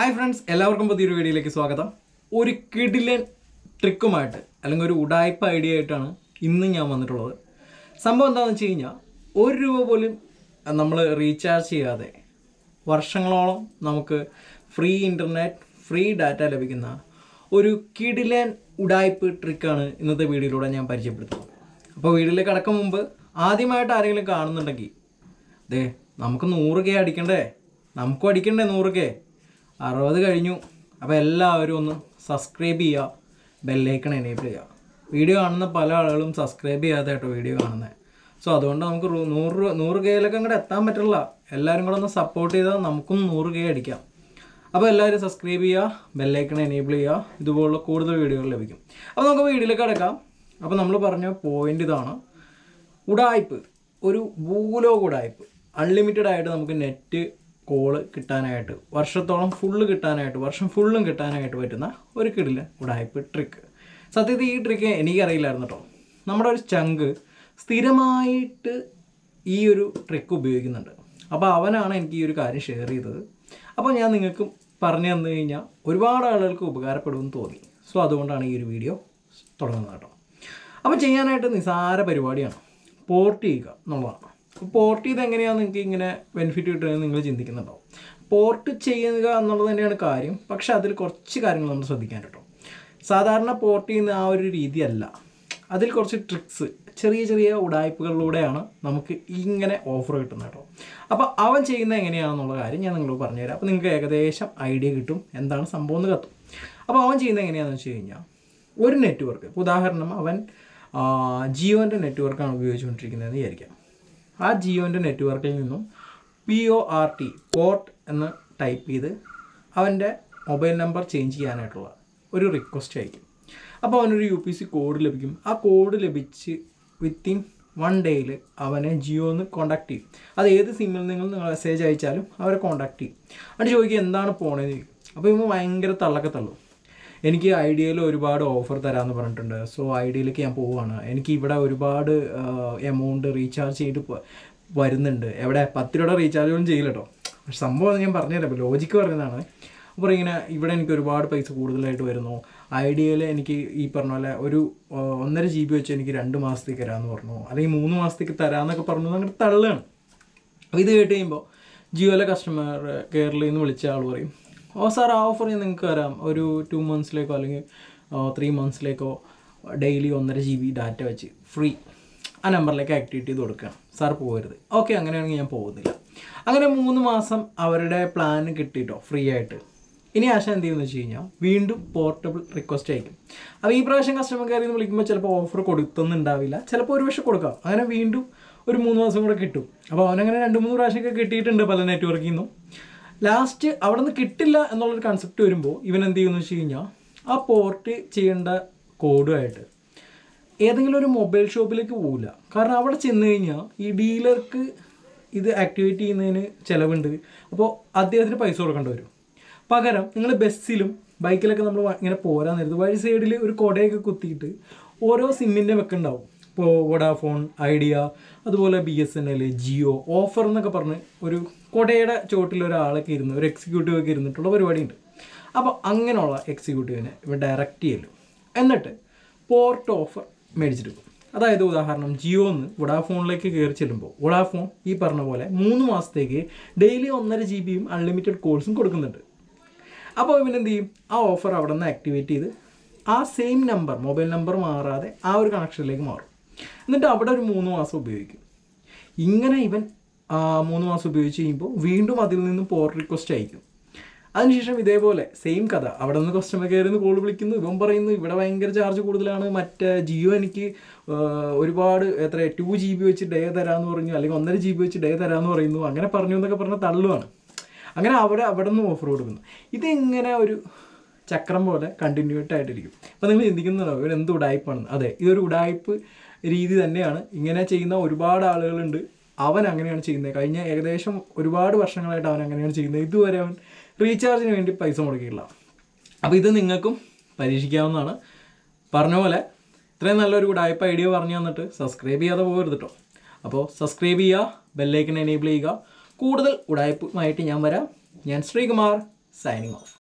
hi friends എല്ലാവർക്കും പുതിയൊരു വീഡിയോയിലേക്ക് സ്വാഗതം ഒരു കിടിലൻ ട്രിക്കുമായിട്ട് അല്ലെങ്കിൽ ഒരു ഉടായ്പ ഐഡിയ ആയിട്ടാണ് ഇന്ന് ഞാൻ വന്നിട്ടുള്ളത് സംഭവം എന്താണെന്ന് വെച്ച് കഴിഞ്ഞാൽ ഒരു രൂപ പോലും നമ്മൾ റീചാർജ് ചെയ്യാതെ വർഷങ്ങളോളം നമുക്ക് ഫ്രീ ഇൻ്റർനെറ്റ് ഫ്രീ ഡാറ്റ ലഭിക്കുന്ന ഒരു കിടിലൻ ഉടായ്പ് ട്രിക്കാണ് ഇന്നത്തെ വീഡിയോയിലൂടെ ഞാൻ പരിചയപ്പെടുത്തുന്നത് അപ്പോൾ വീഡിയോയിലേക്ക് കടക്കും മുമ്പ് ആദ്യമായിട്ട് ആരെങ്കിലും കാണുന്നുണ്ടെങ്കിൽ ദേ നമുക്ക് നൂറ് കെ അടിക്കണ്ടേ നമുക്കും അടിക്കണ്ടേ നൂറ് കെ അറുപത് കഴിഞ്ഞു അപ്പോൾ എല്ലാവരും ഒന്ന് സബ്സ്ക്രൈബ് ചെയ്യുക ബെല്ലൈക്കൺ എനേബിൾ ചെയ്യുക വീഡിയോ കാണുന്ന പല ആളുകളും സബ്സ്ക്രൈബ് ചെയ്യാതെ കേട്ടോ വീഡിയോ കാണുന്നത് സോ അതുകൊണ്ട് നമുക്ക് റു- നൂറ് രൂ- നൂറ് കെയിലൊക്കെ അങ്ങോട്ട് എത്താൻ പറ്റില്ല എല്ലാവരും കൂടെ ഒന്ന് സപ്പോർട്ട് ചെയ്താൽ നമുക്കും നൂറ് കെ അടിക്കാം അപ്പോൾ എല്ലാവരും സബ്സ്ക്രൈബ് ചെയ്യുക ബെല്ലൈക്കൺ എനേബിൾ ചെയ്യുക ഇതുപോലുള്ള കൂടുതൽ വീഡിയോകൾ ലഭിക്കും അപ്പോൾ നമുക്ക് വീഡിയോയിലേക്ക് കിടക്കാം അപ്പോൾ നമ്മൾ പറഞ്ഞ പോയിന്റ് ഇതാണ് ഉടായ്പ് ഒരു ഭൂലോക ഉടായ്പ് അൺലിമിറ്റഡ് ആയിട്ട് നമുക്ക് നെറ്റ് കോള് കിട്ടാനായിട്ട് വർഷത്തോളം ഫുള്ള് കിട്ടാനായിട്ട് വർഷം ഫുള്ളും കിട്ടാനായിട്ട് പറ്റുന്ന ഒരു കിടില ഉടായ്പ് ട്രിക്ക് സത്യത്തിൽ ഈ ട്രിക്ക് എനിക്കറിയില്ലായിരുന്നു കേട്ടോ നമ്മുടെ ഒരു ചങ്ക് സ്ഥിരമായിട്ട് ഈ ഒരു ട്രിക്ക് ഉപയോഗിക്കുന്നുണ്ട് അപ്പോൾ അവനാണ് എനിക്ക് ഈ ഒരു കാര്യം ഷെയർ ചെയ്തത് അപ്പോൾ ഞാൻ നിങ്ങൾക്ക് പറഞ്ഞു തന്നു കഴിഞ്ഞാൽ ഒരുപാട് ആളുകൾക്ക് ഉപകാരപ്പെടുമെന്ന് തോന്നി സോ അതുകൊണ്ടാണ് ഈ ഒരു വീഡിയോ തുടങ്ങുന്നത് കേട്ടോ അപ്പോൾ ചെയ്യാനായിട്ട് നിസാര പരിപാടിയാണ് പോർട്ട് ചെയ്യുക എന്നുള്ളതാണ് അപ്പോൾ പോർട്ട് ചെയ്ത് എങ്ങനെയാണ് നിങ്ങൾക്ക് ഇങ്ങനെ ബെനിഫിറ്റ് കിട്ടുന്നത് നിങ്ങൾ ചിന്തിക്കുന്നുണ്ടോ പോർട്ട് ചെയ്യുക എന്നുള്ളത് തന്നെയാണ് കാര്യം പക്ഷേ അതിൽ കുറച്ച് കാര്യങ്ങൾ നമ്മൾ ശ്രദ്ധിക്കാൻ കേട്ടോ സാധാരണ പോർട്ട് ചെയ്യുന്ന ആ ഒരു രീതിയല്ല അതിൽ കുറച്ച് ട്രിക്സ് ചെറിയ ചെറിയ ഉടായ്പകളിലൂടെയാണ് നമുക്ക് ഇങ്ങനെ ഓഫർ കിട്ടുന്നത് കേട്ടോ അപ്പോൾ അവൻ ചെയ്യുന്നത് എങ്ങനെയാണെന്നുള്ള കാര്യം ഞാൻ നിങ്ങളോട് പറഞ്ഞുതരാം അപ്പോൾ നിങ്ങൾക്ക് ഏകദേശം ഐഡിയ കിട്ടും എന്താണ് സംഭവം എന്ന് കത്തും അപ്പോൾ അവൻ ചെയ്യുന്നത് എങ്ങനെയാണെന്ന് വെച്ച് കഴിഞ്ഞാൽ ഒരു നെറ്റ്വർക്ക് ഇപ്പോൾ ഉദാഹരണം അവൻ ആ, ജിയോൻ്റെ നെറ്റ്വർക്കാണ് ഉപയോഗിച്ചുകൊണ്ടിരിക്കുന്നതെന്ന് വിചാരിക്കാം ആ ജിയോൻ്റെ നെറ്റ്വർക്കിൽ നിന്നും P O R T port എന്ന് ടൈപ്പ് ചെയ്ത് അവൻ്റെ മൊബൈൽ നമ്പർ ചേഞ്ച് ചെയ്യാനായിട്ടുള്ള ഒരു റിക്വസ്റ്റ് അയക്കും അപ്പോൾ അവനൊരു യു പി സി കോഡ് ലഭിക്കും ആ കോഡ് ലഭിച്ച് വിത്തിൻ വൺ ഡേയിൽ അവനെ ജിയോന്ന് കോൺടാക്ട് ചെയ്യും അത് ഏത് സിമ്മിൽ നിങ്ങൾ നിങ്ങൾ മെസ്സേജ് അയച്ചാലും അവരെ കോൺടാക്ട് ചെയ്യും എന്നിട്ട് ചോദിക്കും എന്താണ് പോണേന്ന് ചോദിക്കും അപ്പോൾ ഇവൻ ഭയങ്കര തള്ളക്കെ തള്ളും എനിക്ക് ഐഡിയയിൽ ഒരുപാട് ഓഫർ തരാമെന്ന് പറഞ്ഞിട്ടുണ്ട് സോ ഐഡിയയിലേക്ക് ഞാൻ പോവുകയാണ് എനിക്ക് ഇവിടെ ഒരുപാട് എമൗണ്ട് റീചാർജ് ചെയ്ത് പ- വരുന്നുണ്ട് എവിടെ പത്ത് രൂപയുടെ റീചാർജ് ഒന്നും ചെയ്യില്ല കേട്ടോ പക്ഷെ സംഭവം ഞാൻ പറഞ്ഞുതരാം ലോജിക്ക് പറഞ്ഞതാണ് അപ്പോൾ ഇങ്ങനെ ഇവിടെ എനിക്ക് ഒരുപാട് പൈസ കൂടുതലായിട്ട് വരുന്നു ഐഡിയയിൽ എനിക്ക് ഈ പറഞ്ഞ പോലെ ഒരു ആ, ഒന്നര ജി ബി വെച്ച് എനിക്ക് രണ്ട് മാസത്തേക്ക് തരാമെന്ന് പറഞ്ഞു അല്ലെങ്കിൽ മൂന്ന് മാസത്തേക്ക് തരാമെന്നൊക്കെ പറഞ്ഞു അങ്ങനെ തള്ളുകയാണ് അപ്പോൾ ഇത് കേട്ട് കഴിയുമ്പോൾ ജിയോയിലെ കസ്റ്റമർ കെയറിൽ നിന്ന് വിളിച്ച ആൾ പറയും ഓ സാർ ആ ഓഫർ ഞാൻ നിങ്ങൾക്ക് തരാം ഒരു ടു മന്ത്സിലേക്കോ അല്ലെങ്കിൽ ത്രീ മന്ത്സിലേക്കോ ഡെയിലി ഒന്നര ജി ബി ഡാറ്റ വെച്ച് ഫ്രീ ആ നമ്പറിലേക്ക് ആക്ടിവേറ്റ് ചെയ്ത് കൊടുക്കണം സാർ പോകരുത് ഓക്കെ അങ്ങനെയാണെങ്കിൽ ഞാൻ പോകുന്നില്ല അങ്ങനെ മൂന്ന് മാസം അവരുടെ പ്ലാൻ കിട്ടിയിട്ടോ ഫ്രീ ആയിട്ട് ഇനി ആശ എന്ത് ചെയ്യുമെന്ന് വെച്ച് കഴിഞ്ഞാൽ വീണ്ടും പോർട്ടബിൾ റിക്വസ്റ്റ് അയക്കും അപ്പോൾ ഈ പ്രാവശ്യം കസ്റ്റമർ കെയറിൽ നിന്ന് വിളിക്കുമ്പോൾ ചിലപ്പോൾ ഓഫർ കൊടുത്തൊന്നുണ്ടാവില്ല ചിലപ്പോൾ ഒരു പക്ഷേ കൊടുക്കാം അങ്ങനെ വീണ്ടും ഒരു മൂന്ന് മാസം കൂടെ കിട്ടും അപ്പോൾ അവനങ്ങനെ രണ്ട് മൂന്ന് പ്രാവശ്യമൊക്കെ കിട്ടിയിട്ടുണ്ട് പല നെറ്റ്വർക്കിൽ നിന്നും ലാസ്റ്റ് അവിടെ നിന്ന് കിട്ടില്ല എന്നുള്ളൊരു കൺസെപ്റ്റ് വരുമ്പോൾ ഇവൻ എന്ത് ചെയ്യുമെന്ന് വെച്ച് കഴിഞ്ഞാൽ ആ പോർട്ട് ചെയ്യേണ്ട കോഡുമായിട്ട് ഏതെങ്കിലും ഒരു മൊബൈൽ ഷോപ്പിലേക്ക് പോകില്ല കാരണം അവിടെ ചെന്ന് കഴിഞ്ഞാൽ ഈ ഡീലർക്ക് ഇത് ആക്ടിവേറ്റ് ചെയ്യുന്നതിന് ചിലവുണ്ട് അപ്പോൾ അദ്ദേഹത്തിന് പൈസ കൊടുക്കേണ്ടി വരും പകരം നിങ്ങൾ ബസ്സിലും ബൈക്കിലൊക്കെ നമ്മൾ ഇങ്ങനെ പോരാൻ നേരത്ത് വഴി സൈഡിൽ ഒരു കൊടയൊക്കെ കുത്തിയിട്ട് ഓരോ സിമ്മിൻ്റെ വെക്കുന്നുണ്ടാവും ഇപ്പോൾ വോഡാഫോൺ ഐഡിയ അതുപോലെ B S N L Jio offer എന്നൊക്കെ പറഞ്ഞ് ഒരു കൊടയുടെ ചോട്ടിൽ ഒരാളൊക്കെ ഇരുന്ന് ഒരു എക്സിക്യൂട്ടീവ് ഒക്കെ ഇരുന്നിട്ടുള്ള പരിപാടിയുണ്ട് അപ്പോൾ അങ്ങനെയുള്ള എക്സിക്യൂട്ടീവിനെ ഇവ ഡയറക്റ്റ് ചെയ്യലും എന്നിട്ട് പോർട്ട് ഓഫർ മേടിച്ചെടുക്കും അതായത് ഉദാഹരണം ജിയോ എന്ന് വൊഡാഫോണിലേക്ക് കയറി ചെല്ലുമ്പോൾ വൊഡാഫോൺ ഈ പറഞ്ഞ പോലെ മൂന്ന് മാസത്തേക്ക് ഡെയിലി ഒന്നര ജി ബിയും അൺലിമിറ്റഡ് കോൾസും കൊടുക്കുന്നുണ്ട് അപ്പോൾ ഇവനെന്ത് ചെയ്യും ആ ഓഫർ അവിടെ നിന്ന് ആക്ടിവേറ്റ് ചെയ്ത് ആ സെയിം നമ്പർ മൊബൈൽ നമ്പർ മാറാതെ ആ ഒരു കണക്ഷനിലേക്ക് മാറും എന്നിട്ട് അവിടെ ഒരു മൂന്ന് മാസം ഉപയോഗിക്കും ഇങ്ങനെ ഇവൻ ആ, മൂന്ന് മാസം ഉപയോഗിച്ച് കഴിയുമ്പോൾ വീണ്ടും അതിൽ നിന്ന് പോർട്ട് റിക്വസ്റ്റ് അയക്കും അതിനുശേഷം ഇതേപോലെ സെയിം കഥ അവിടെ നിന്ന് കസ്റ്റമർ കെയറിൽ നിന്ന് കോൾ വിളിക്കുന്നു ഇവൻ പറയുന്നു ഇവിടെ ഭയങ്കര ചാർജ് കൂടുതലാണ് മറ്റേ ജിയോ എനിക്ക് ആ, ഒരുപാട് എത്ര ടു ജി ബി വെച്ച് ഡേ തരാമെന്ന് പറഞ്ഞു അല്ലെങ്കിൽ ഒന്നര ജി ബി വെച്ച് ഡേ തരാമെന്ന് പറയുന്നു അങ്ങനെ പറഞ്ഞു എന്നൊക്കെ പറഞ്ഞ തള്ളുവാണ് അങ്ങനെ അവിടെ അവിടെ നിന്ന് ഓഫർ കൊടുക്കുന്നു ഇതിങ്ങനെ ഒരു ചക്രം പോലെ കണ്ടിന്യൂട്ട് ആയിട്ടിരിക്കും അപ്പോൾ നിങ്ങൾ ചിന്തിക്കുന്നുണ്ടോ ഇവർ എന്ത് ഉടായ്പാണെന്ന് അതെ ഇതൊരു ഉടായ്പ് രീതി തന്നെയാണ് ഇങ്ങനെ ചെയ്യുന്ന ഒരുപാട് ആളുകളുണ്ട് അവൻ അങ്ങനെയാണ് ചെയ്യുന്നത് കഴിഞ്ഞ ഏകദേശം ഒരുപാട് വർഷങ്ങളായിട്ട് അവൻ അങ്ങനെയാണ് ചെയ്യുന്നത് ഇതുവരെ അവൻ റീചാർജിന് വേണ്ടി പൈസ മുടക്കിയില്ല അപ്പോൾ ഇത് നിങ്ങൾക്കും പരീക്ഷിക്കാവുന്നതാണ് പറഞ്ഞ പോലെ ഇത്രയും നല്ലൊരു ഉടായ്പ ഐഡിയ പറഞ്ഞു തന്നിട്ട് സബ്സ്ക്രൈബ് ചെയ്യാതെ പോകരുത് കേട്ടോ അപ്പോൾ സബ്സ്ക്രൈബ് ചെയ്യുക ബെല്ലൈക്കൻ എനേബിൾ ചെയ്യുക കൂടുതൽ ഉടായ്പുമായിട്ട് ഞാൻ വരാം ഞാൻ ശ്രീകുമാർ സൈനിങ് ഓഫ്